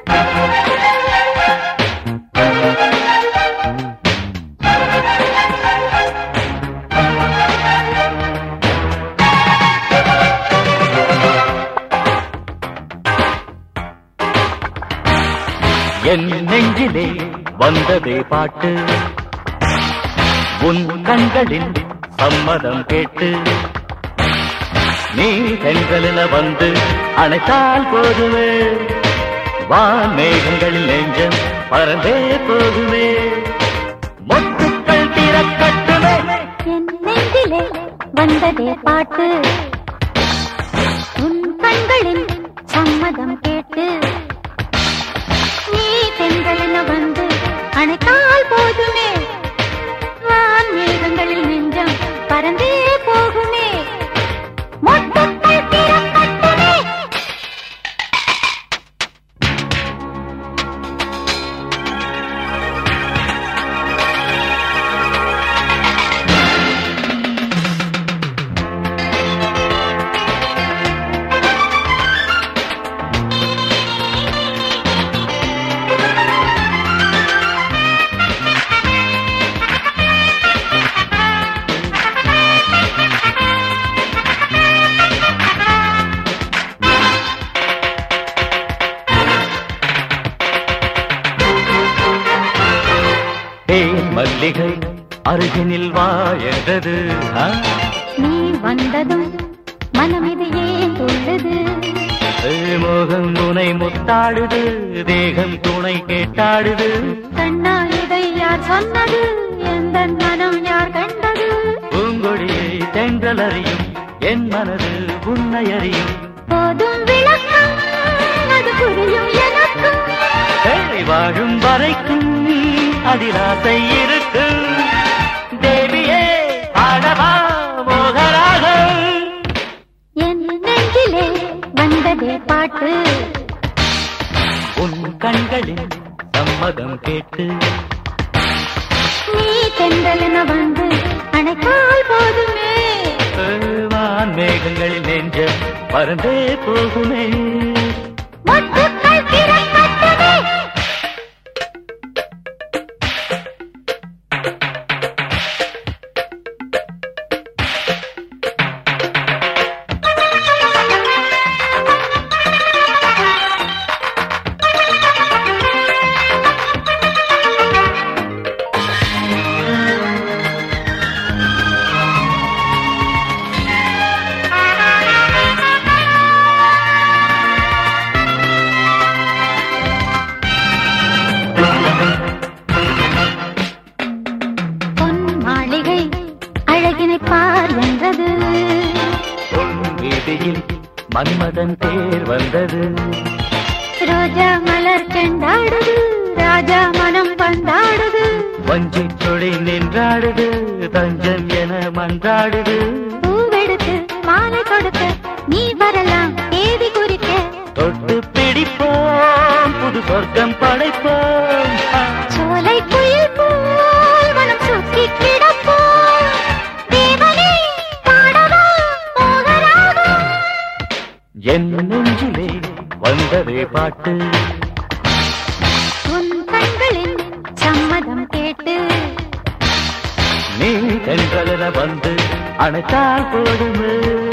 என் நெஞ்சிலே வந்ததே பாட்டு உன் கண்களின் சம்மதம் கேட்டு நீ தென்றலில வந்து அணைத்தால் போதுமே வான் மேகங்களில் நெஞ்சம் பறந்தே போகுமே மொட்டுக்கள் திறக்கட்டுமே என் நெஞ்சிலே வந்ததே பாட்டு உன் கண்களின் சம்மதம் கேட்டு நீ தென்றலென வந்து அணைத்தால் போதுமே வான் மேகங்களில் நெஞ்சம் பறந்தே போகுமே மொட்டுக்கள் திறக்கட்டுமே தேன் மல்லிகை அருகினில் வா என்றது ஆ? நீ வந்ததும் மனமிது ஏன் துள்ளுது மோகம் முனை முத்தாடுது தேகம் துணை கேட்டாடுது கண்ணா இதை யார் சொன்னது எந்த மனம் யார் கண்டது பூங்கொடியை தென்றல் அறியும் என் மனது உன்னை அறியும் போதும் விளக்கம் அது புரியும் எனக்கும் தேவை வாழும் வரைக்கும் அதில் ஆசை இருக்கும் தேவியே ஆடவா மோகராகம் என் நெஞ்சிலே வந்ததே பாட்டு உன் கண்களில் சம்மதம் கேட்டு நீ தென்றலென வந்து அணைக்கால் போதுமே வான் மேகங்களில் நெஞ்ச பறந்தே போகுமே மொட்டுக்கள் திறக்கட்டுமே பொன் மாளிகை அழகினை பார் என்றது உன் வீதியில் மன்மதன் தேர் வந்தது ரோஜா மலர் செண்டாடுது ராஜா மனம் பந்தாடுது வஞ்சி தொழி நின்றாடுது தஞ்சம் என மன்றாடுது பூவெடுத்து மாலை கொடுக்க நீ வரலாம் தேதி குறிக்க தொட்டு பிடிப்போம் புது சொர்க்கம் படைப்போம் ஆ. சோலை குயில் போல் மனம் சுத்தி கிடப்போம் தேவனே பாடவா மோகராகம் என் நெஞ்சிலே வந்ததே பாட்டு உன் கண்களின் சம்மதம் கேட்டு நீ தென்றலென வந்து அணைத்தால் போடுமே